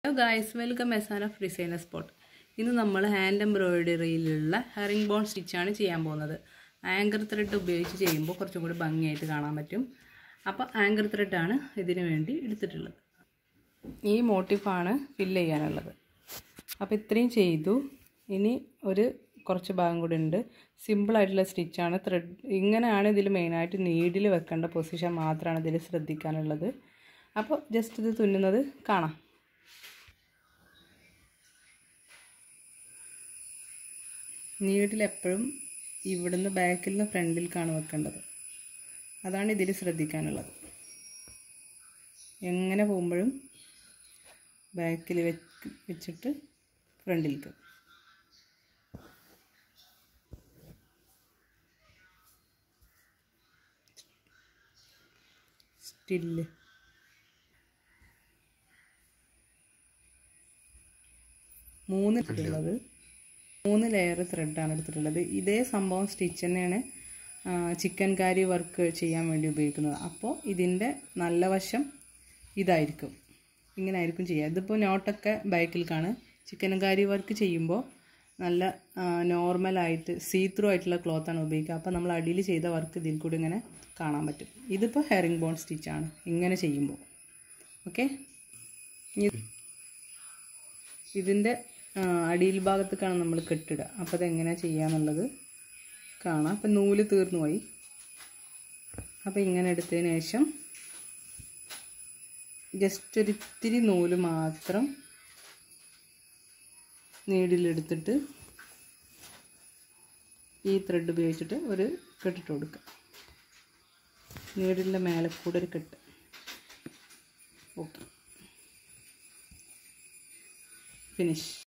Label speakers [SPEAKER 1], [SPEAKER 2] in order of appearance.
[SPEAKER 1] hello guys welcome മെസാൻ of designer spot ഇന്ന് നമ്മൾ ഹാൻഡ് എംബ്രോയിഡറിയിലുള്ള ഹെറിംഗ് ബോൺ സ്റ്റിച്ചാണ് ചെയ്യാൻ പോകുന്നത് ആങ്കർ ത്രെഡ് ഉപയോഗിച്ച് ചെയ്യുമ്പോൾ കുറച്ചും കൂടി ഭംഗിയായിട്ട് കാണാൻ പറ്റും അപ്പോൾ ആങ്കർ ത്രെഡാണ് ഇതിനു വേണ്ടി എടുത്തിട്ടുള്ളത് ഈ മോട്ടിഫാണ് ഫില്ല് ചെയ്യാനുള്ളത് അപ്പോൾ ഇത്രയും ചെയ്തു ഇനി ഒരു കുറച്ച് ഭാഗം കൂടി ഉണ്ട് സിമ്പിളായിട്ടുള്ള സ്റ്റിച്ചാണ് ത്രെഡ് ഇങ്ങനെയാണ് ഇതിൽ മെയിനായിട്ട് നീഡിൽ വെക്കേണ്ട പൊസിഷൻ മാത്രമാണ് ഇതിൽ ശ്രദ്ധിക്കാനുള്ളത് അപ്പോൾ ജസ്റ്റ് ഇത് തുന്നുന്നത് കാണാം നീഡിൽ എപ്പോഴും ഇവിടുന്ന് ബാക്കിൽ നിന്ന് ഫ്രണ്ടിലേക്കാണ് വെക്കേണ്ടത് അതാണ് ഇതിൽ ശ്രദ്ധിക്കാനുള്ളത് എങ്ങനെ പോകുമ്പോഴും ബാക്കിൽ വെച്ച് വെച്ചിട്ട് ഫ്രണ്ടിലേക്ക് സ്റ്റില്ല് മൂന്ന് എടുത്തിട്ടുള്ളത് മൂന്ന് ലെയർ ത്രെഡാണ് എടുത്തിട്ടുള്ളത് ഇതേ സംഭവം സ്റ്റിച്ച് തന്നെയാണ് ചിക്കൻ കാരി വർക്ക് ചെയ്യാൻ വേണ്ടി ഉപയോഗിക്കുന്നത് അപ്പോൾ ഇതിൻ്റെ നല്ല വശം ഇതായിരിക്കും ഇങ്ങനെ ആയിരിക്കും ചെയ്യുക ഇതിപ്പോൾ നോട്ടൊക്കെ ബാക്കിലേക്കാണ് ചിക്കൻ കാരി വർക്ക് ചെയ്യുമ്പോൾ നല്ല നോർമലായിട്ട് സീ ത്രൂ ആയിട്ടുള്ള ക്ലോത്താണ് ഉപയോഗിക്കുക അപ്പോൾ നമ്മൾ അടിയിൽ ചെയ്ത വർക്ക് ഇതിൽ കൂടി ഇങ്ങനെ കാണാൻ പറ്റും ഇതിപ്പോൾ ഹെറിംഗ് ബോൺ സ്റ്റിച്ചാണ് ഇങ്ങനെ ചെയ്യുമ്പോൾ ഓക്കെ ഇതിൻ്റെ അടിയിൽ ഭാഗത്തേക്കാണ് നമ്മൾ കെട്ടിടുക അപ്പോൾ അതെങ്ങനെയാണ് ചെയ്യാന്നുള്ളത് കാണാം അപ്പം നൂല് തീർന്നു പോയി അപ്പോൾ ഇങ്ങനെ എടുത്തതിന് ശേഷം ജസ്റ്റ് ഒരു ഇത്തിരി നൂല് മാത്രം നീഡിലെടുത്തിട്ട് ഈ ത്രെഡ് ഉപയോഗിച്ചിട്ട് ഒരു കെട്ടിട്ട് കൊടുക്കുക നീഡിൻ്റെ മേലെ കൂടെ ഒരു കെട്ട് ഓക്കെ ഫിനിഷ്